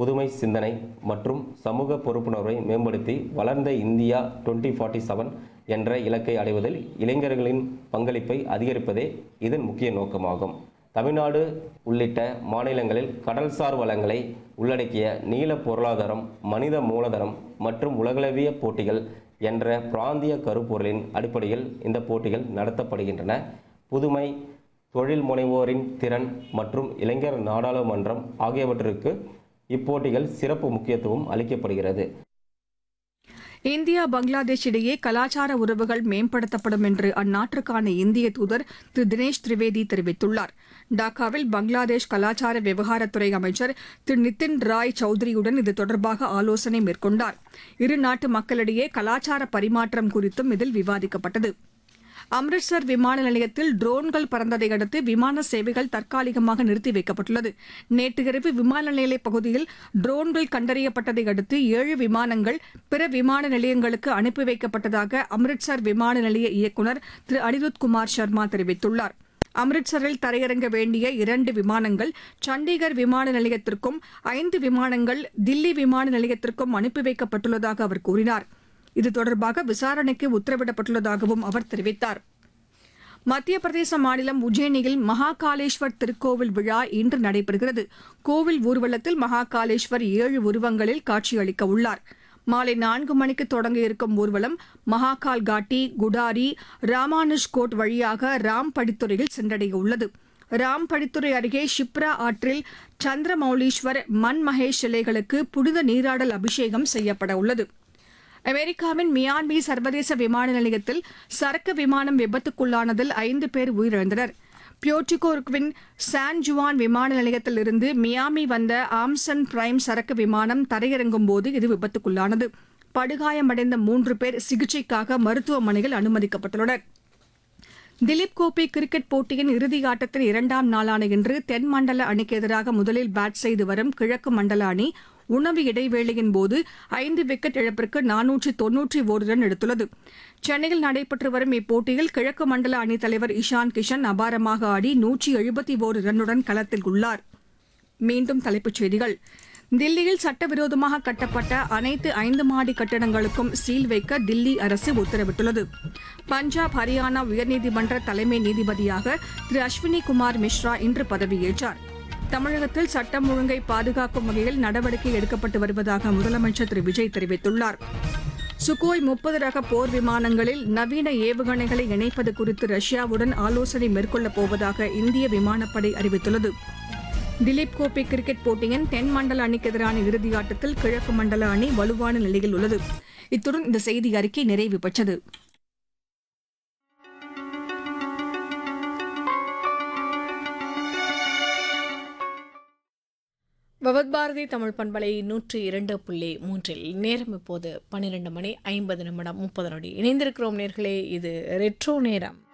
புதுமை சிந்தனை மற்றும் சமூக பொறுப்புணர்வை மேம்படுத்தி வளர்ந்த இந்தியா டுவெண்ட்டி ஃபார்ட்டி செவன் என்ற இலக்கை அடைவதில் இளைஞர்களின் பங்களிப்பை அதிகரிப்பதே இதன் முக்கிய நோக்கமாகும் தமிழ்நாடு உள்ளிட்ட மாநிலங்களில் கடல்சார் வளங்களை உள்ளடக்கிய நீல பொருளாதாரம் மனித மூலதனம் மற்றும் உலகளவிய போட்டிகள் என்ற பிராந்திய கருப்பொருளின் அடிப்படையில் இந்த போட்டிகள் நடத்தப்படுகின்றன புதுமை தொழில் முனைவோரின் திறன் மற்றும் இளைஞர் நாடாளுமன்றம் ஆகியவற்றிற்கு இப்போட்டிகள் சிறப்பு முக்கியத்துவம் அளிக்கப்படுகிறது இந்தியா பங்களாதேஷ் இடையே கலாச்சார உறவுகள் மேம்படுத்தப்படும் என்று அந்நாட்டிற்கான இந்திய தூதர் திரு தினேஷ் திரிவேதி தெரிவித்துள்ளார் டாக்காவில் பங்களாதேஷ் கலாச்சார விவகாரத்துறை அமைச்சர் திரு நிதின் ராய் சௌத்ரியுடன் இது தொடர்பாக ஆலோசனை மேற்கொண்டார் இரு நாட்டு மக்களிடையே கலாச்சார பரிமாற்றம் குறித்தும் இதில் விவாதிக்கப்பட்டது அம்ரிட்சர் விமான நிலையத்தில் ட்ரோன்கள் பறந்ததை அடுத்து விமான சேவைகள் தற்காலிகமாக நிறுத்தி வைக்கப்பட்டுள்ளது நேற்று இரவு விமான நிலைய பகுதியில் ட்ரோன்கள் கண்டறியப்பட்டதை அடுத்து ஏழு விமானங்கள் பிற விமான நிலையங்களுக்கு அனுப்பி வைக்கப்பட்டதாக அம்ரிட்சர் விமான நிலைய இயக்குநர் திரு அனிருத் குமார் சர்மா தெரிவித்துள்ளார் அம்ரிட்சரில் தரையிறங்க வேண்டிய இரண்டு விமானங்கள் சண்டிகர் விமான நிலையத்திற்கும் ஐந்து விமானங்கள் தில்லி விமான நிலையத்திற்கும் அனுப்பி வைக்கப்பட்டுள்ளதாக அவர் கூறினார் இது தொடர்பாக விசாரணைக்கு உத்தரவிடப்பட்டுள்ளதாகவும் அவர் தெரிவித்தார் மத்திய பிரதேச மாநிலம் உஜ்ஜயினியில் மகாகாலேஸ்வர் திருக்கோவில் விழா இன்று நடைபெறுகிறது கோவில் ஊர்வலத்தில் மகாகாலேஸ்வர் ஏழு உருவங்களில் காட்சியளிக்க உள்ளார் மாலை நான்கு மணிக்கு தொடங்க இருக்கும் ஊர்வலம் மகாகால் காட்டி குடாரி ராமானுஜ் கோட் வழியாக ராம் படித்துறையில் சென்றடைய உள்ளது ராம் படித்துறை அருகே ஷிப்ரா ஆற்றில் சந்திரமௌலீஸ்வர் மன் மகேஷ் சிலைகளுக்கு புனித நீராடல் அபிஷேகம் செய்யப்பட உள்ளது அமெரிக்காவின் மியான்மி சர்வதேச விமான நிலையத்தில் சரக்கு விமானம் விபத்துக்குள்ளானதில் ஐந்து பேர் உயிரிழந்தனர் பியோட்டிகோர்க்வின் சான் ஜுவான் விமான நிலையத்திலிருந்து மியாமி வந்த ஆம்சன் பிரைம் சரக்கு விமானம் தரையிறங்கும் போது இது விபத்துக்குள்ளானது படுகாயமடைந்த மூன்று பேர் சிகிச்சைக்காக மருத்துவமனையில் அனுமதிக்கப்பட்டுள்ளனர் திலீப் கோப்பை கிரிக்கெட் போட்டியின் இறுதி ஆட்டத்தின் இரண்டாம் நாளான இன்று தென் மண்டல அணிக்கு எதிராக முதலில் பேட் செய்து வரும் கிழக்கு மண்டல அணி உணவு இடைவேளையின் போது ஐந்து விக்கெட் இழப்பிற்கு நானூற்றி தொன்னூற்றி ஒரு ரன் எடுத்துள்ளது சென்னையில் நடைபெற்று வரும் இப்போட்டியில் கிழக்கு மண்டல அணித் தலைவர் இஷான் கிஷன் அபாரமாக ஆடி நூற்றி எழுபத்தி ஒரு ரன்னுடன் களத்தில் உள்ளார் மீண்டும் தலைப்புச் செய்திகள் தில்லியில் சட்டவிரோதமாக கட்டப்பட்ட அனைத்து ஐந்து மாடி கட்டடங்களுக்கும் சீல் வைக்க தில்லி அரசு உத்தரவிட்டுள்ளது பஞ்சாப் ஹரியானா உயர்நீதிமன்ற தலைமை நீதிபதியாக திரு அஸ்வினி குமார் மிஸ்ரா இன்று பதவியேற்றார் தமிழகத்தில் சட்டம் ஒழுங்கை பாதுகாக்கும் வகையில் நடவடிக்கை எடுக்கப்பட்டு வருவதாக முதலமைச்சர் திரு விஜய் தெரிவித்துள்ளார் சுகோய் முப்பது ரக போர் விமானங்களில் நவீன ஏவுகணைகளை இணைப்பது குறித்து ரஷ்யாவுடன் ஆலோசனை மேற்கொள்ளப் போவதாக இந்திய விமானப்படை அறிவித்துள்ளது திலீப் கோப்பை கிரிக்கெட் போட்டியின் தென் மண்டல அணிக்கு எதிரான இறுதியாட்டத்தில் கிழக்கு மண்டல அணி வலுவான நிலையில் உள்ளது இத்துடன் இந்த செய்தி அறிக்கை நிறைவு பெற்றது பவத்பாரதி தமிழ் பண்பலை நூற்றி இரண்டு புள்ளி மூன்றில் நேரம் இப்போது பன்னிரண்டு மணி ஐம்பது நிமிடம் முப்பது நொடி இணைந்திருக்கிறோம் நேர்களே இது ரெட்ரோ நேரம்